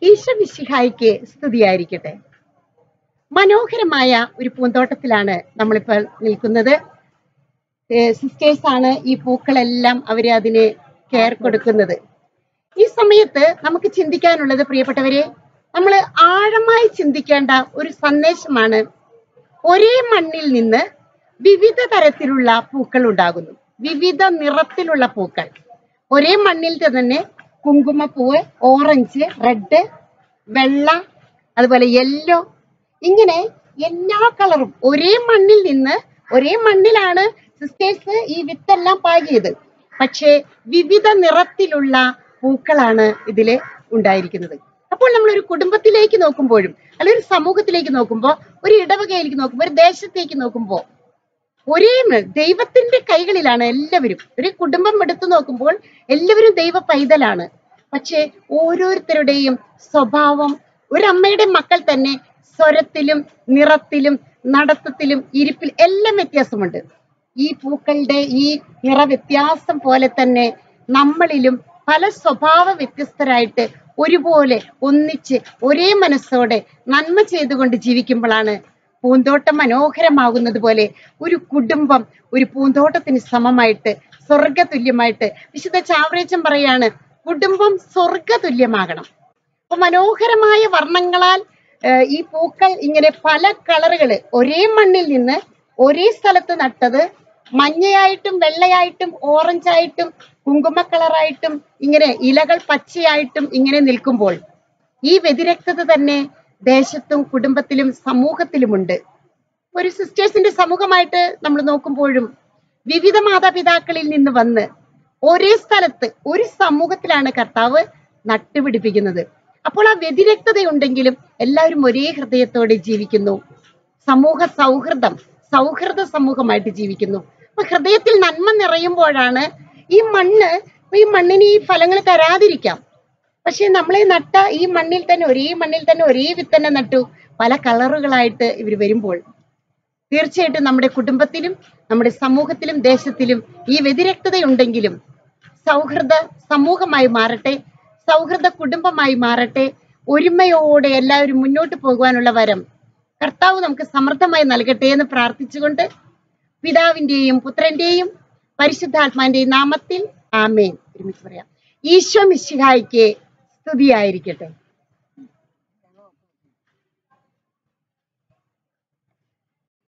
ഈശ്വമിശിഹായിക്ക് സ്തുതിയായിരിക്കട്ടെ മനോഹരമായ ഒരു പൂന്തോട്ടത്തിലാണ് നമ്മളിപ്പോൾ നിൽക്കുന്നത് സിസ്റ്റേഴ്സ് ആണ് ഈ പൂക്കളെല്ലാം അവര് അതിന് കെയർ കൊടുക്കുന്നത് ഈ സമയത്ത് നമുക്ക് ചിന്തിക്കാനുള്ളത് പ്രിയപ്പെട്ടവരെ നമ്മൾ ആഴമായി ചിന്തിക്കേണ്ട ഒരു സന്ദേശമാണ് ഒരേ മണ്ണിൽ നിന്ന് വിവിധ തരത്തിലുള്ള പൂക്കൾ ഉണ്ടാകുന്നു വിവിധ നിറത്തിലുള്ള പൂക്കൾ ഒരേ മണ്ണിൽ തന്നെ കുങ്കുമപ്പൂവ് ഓറഞ്ച് റെഡ് വെള്ള അതുപോലെ യെല്ലോ ഇങ്ങനെ എല്ലാ കളറും ഒരേ മണ്ണിൽ നിന്ന് ഒരേ മണ്ണിലാണ് സിസ്റ്റേഴ്സ് ഈ വിത്തെല്ലാം പാകിയത് പക്ഷേ വിവിധ നിറത്തിലുള്ള പൂക്കളാണ് ഇതില് ഉണ്ടായിരിക്കുന്നത് അപ്പോൾ നമ്മൾ ഒരു കുടുംബത്തിലേക്ക് നോക്കുമ്പോഴും അല്ലെങ്കിൽ ഒരു സമൂഹത്തിലേക്ക് നോക്കുമ്പോൾ ഒരു ഇടവകയിലേക്ക് നോക്കുമ്പോൾ ഒരു ദേശത്തേക്ക് നോക്കുമ്പോൾ ഒരേ മ- ദൈവത്തിന്റെ കൈകളിലാണ് എല്ലാവരും ഒരു കുടുംബം എടുത്തു നോക്കുമ്പോൾ എല്ലാവരും ദൈവ പൈതലാണ് പക്ഷേ ഓരോരുത്തരുടെയും സ്വഭാവം ഒരു അമ്മയുടെ മക്കൾ തന്നെ സ്വരത്തിലും നിറത്തിലും നടത്തത്തിലും ഇരിപ്പിൽ എല്ലാം വ്യത്യാസമുണ്ട് ഈ പൂക്കളുടെ ഈ നിറ വ്യത്യാസം പോലെ തന്നെ നമ്മളിലും പല സ്വഭാവ വ്യത്യസ്തരായിട്ട് ഒരുപോലെ ഒന്നിച്ച് ഒരേ മനസ്സോടെ നന്മ ചെയ്തുകൊണ്ട് ജീവിക്കുമ്പോഴാണ് പൂന്തോട്ടം മനോഹരമാകുന്നത് പോലെ ഒരു കുടുംബം ഒരു പൂന്തോട്ടത്തിന് സമമായിട്ട് സ്വർഗതുല്യമായിട്ട് വിശുദ്ധ ചാവറേച്ചൻ പറയാണ് കുടുംബം സ്വർഗതുല്യമാകണം അപ്പൊ മനോഹരമായ വർണ്ണങ്ങളാൽ ഏഹ്, ഈ പൂക്കൾ ഇങ്ങനെ പല കളറുകള് ഒരേ മണ്ണിൽ നിന്ന് ഒരേ സ്ഥലത്ത് നട്ടത് മഞ്ഞയായിട്ടും വെള്ളയായിട്ടും ഓറഞ്ചായിട്ടും കുങ്കുമ കളറായിട്ടും ഇങ്ങനെ ഇലകൾ പച്ചയായിട്ടും ഇങ്ങനെ നിൽക്കുമ്പോൾ ഈ വ്യതിരക്തത തന്നെ ദേശത്തും കുടുംബത്തിലും സമൂഹത്തിലുമുണ്ട് ഒരു സിസ്റ്റേഴ്സിന്റെ സമൂഹമായിട്ട് നമ്മൾ നോക്കുമ്പോഴും വിവിധ മാതാപിതാക്കളിൽ നിന്ന് വന്ന് ഒരേ സ്ഥലത്ത് ഒരു സമൂഹത്തിലാണ് കർത്താവ് നട്ടുപിടിപ്പിക്കുന്നത് അപ്പോൾ ആ വ്യതിരക്തതയുണ്ടെങ്കിലും എല്ലാവരും ഒരേ ഹൃദയത്തോടെ ജീവിക്കുന്നു സമൂഹ സൗഹൃദം സൗഹൃദ സമൂഹമായിട്ട് ജീവിക്കുന്നു അപ്പൊ ഹൃദയത്തിൽ നന്മ നിറയുമ്പോഴാണ് ഈ മണ്ണ് ഈ മണ്ണിന് ഈ ഫലങ്ങൾ തരാതിരിക്കാം പക്ഷെ നമ്മളെ നട്ട ഈ മണ്ണിൽ തന്നെ ഒരേ മണ്ണിൽ തന്നെ ഒരേ വിത്തന്നെ നട്ടു പല കളറുകളായിട്ട് ഇവർ വരുമ്പോൾ തീർച്ചയായിട്ടും നമ്മുടെ കുടുംബത്തിലും നമ്മുടെ സമൂഹത്തിലും ദേശത്തിലും ഈ വ്യതിരക്തതയുണ്ടെങ്കിലും സൗഹൃദ സമൂഹമായി മാറട്ടെ സൗഹൃദ കുടുംബമായി മാറട്ടെ ഒരുമയോടെ എല്ലാവരും മുന്നോട്ട് പോകുവാനുള്ള വരം കർത്താവ് നമുക്ക് സമൃദ്ധമായി നൽകട്ടെ എന്ന് പ്രാർത്ഥിച്ചുകൊണ്ട് പിതാവിന്റെയും പുത്രന്റെയും പരിശുദ്ധാത്മാന്റെയും നാമത്തിൽ ആമേൻ ഒരുമിച്ച് പറയാം ഈശോ മിശിഹായിക്ക് സ്തുതിയായിരിക്കട്ടെ